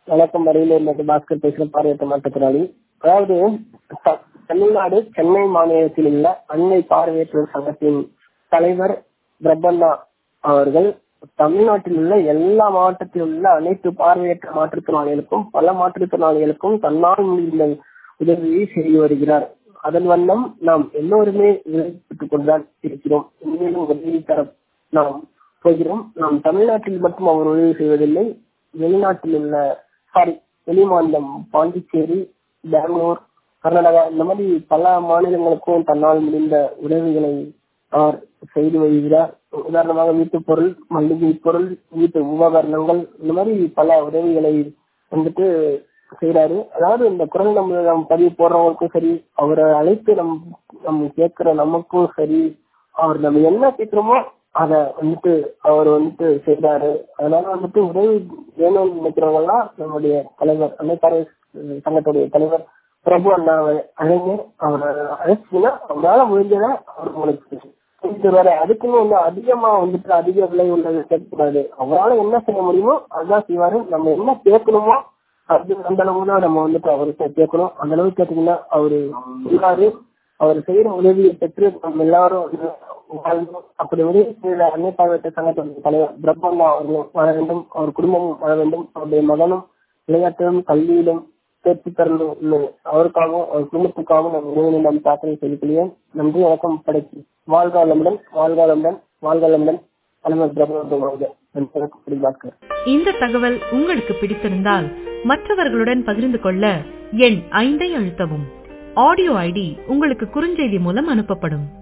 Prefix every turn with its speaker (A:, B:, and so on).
A: வணக்கம் வரையில இருந்தது பாஸ்கர் பேசுற பார்வையற்ற மாற்றுத்திறனாளி அதாவது த- தமிழ்நாடு சென்னை மாநிலத்தில் உள்ள அன்னை பார்வையற்றோர் சங்கத்தின் தலைவர் பிரபண்ணா அவர்கள் தமிழ்நாட்டில் உள்ள எல்லா மாவட்டத்தில் உள்ள அனைத்து பார்வையற்ற மாற்றுத்திறனாளிகளுக்கும் பல மாற்றுத்திறனாளிகளுக்கும் தன்னால் முடிந்த உதவியை செய்து வருகிறார் அதன் வண்ணம் நாம் எல்லோருமே விளைவித்துக் கொண்டுதான் இருக்கிறோம் இனிமேலும் உதவி தர நாம் போகிறோம் நாம் தமிழ்நாட்டில் மட்டும் அவர் உதவி செய்வதில்லை வெளிநாட்டில் உள்ள சாரி வெளி மாநிலம் பாண்டிச்சேரி பெங்களூர் கர்நாடகா இந்த மாதிரி பல மாநிலங்களுக்கும் தன்னால் முடிந்த உதவிகளை அவர் செய்து வருகிறார் உதாரணமாக வீட்டு பொருள் மளிகை பொருள் வீட்டு உபகரணங்கள் இந்த மாதிரி பல உதவிகளை வந்துட்டு செய்யறாரு அதாவது இந்த குரல் நம்ம நம்ம பதிவு போடுறவங்களுக்கும் சரி அவரை அழைத்து நம் நம்ம கேட்கிற நமக்கும் சரி அவர் நம்ம என்ன கேட்கிறோமோ அத வந்துட்டு அவர் வந்துட்டு செய்யறாரு அதனால வந்துட்டு உதவி வேணும்னு நினைக்கிறவங்க எல்லாம் நம்முடைய தலைவர் அன்னைக்கார சங்கத்துடைய தலைவர் பிரபு அண்ணாவை அழைங்க அவரை அழைச்சிங்கன்னா அவரால் முடிஞ்சதை அவர் உங்களுக்கு செஞ்சு தருவாரு அதுக்குன்னு வந்து அதிகமா வந்துட்டு அதிக விலை உள்ளது கேட்கக்கூடாது அவரால் என்ன செய்ய முடியுமோ அதுதான் செய்வாரு நம்ம என்ன கேட்கணுமோ அது அந்த அளவு தான் நம்ம வந்துட்டு அவருக்கு கேட்கணும் அந்த அளவுக்கு கேட்டீங்கன்னா அவரு உள்ளாரு அவர் செய்யற உதவியை பெற்று நம்ம எல்லாரும் வாழ்ந்தோம். அப்படி உதவி செய்த அன்னை பார்வையற்ற சங்கத்தின் தலைவர் பிரம்மண்ணா அவர்களும் வாழ வேண்டும் அவர் குடும்பமும் வாழ வேண்டும் அவருடைய மகனும் விளையாட்டிலும் கல்வியிலும் தேர்ச்சி பெறணும் அவருக்காகவும் அவர் குடும்பத்துக்காகவும் நான் இறைவனை நாம் பிரார்த்தனை செய்து கொள்கிறேன் நன்றி வணக்கம் படைக்கு வாழ்க வளமுடன் வாழ்க வளமுடன் வாழ்க வளமுடன் தலைவர் பிரபலம் வாழ்க நன்றி வணக்கம் பாஸ்கர்
B: இந்த தகவல் உங்களுக்கு பிடித்திருந்தால் மற்றவர்களுடன் பகிர்ந்து கொள்ள எண் ஐந்தை அழுத்தவும் ஆடியோ ஐடி உங்களுக்கு குறுஞ்செய்தி மூலம் அனுப்பப்படும்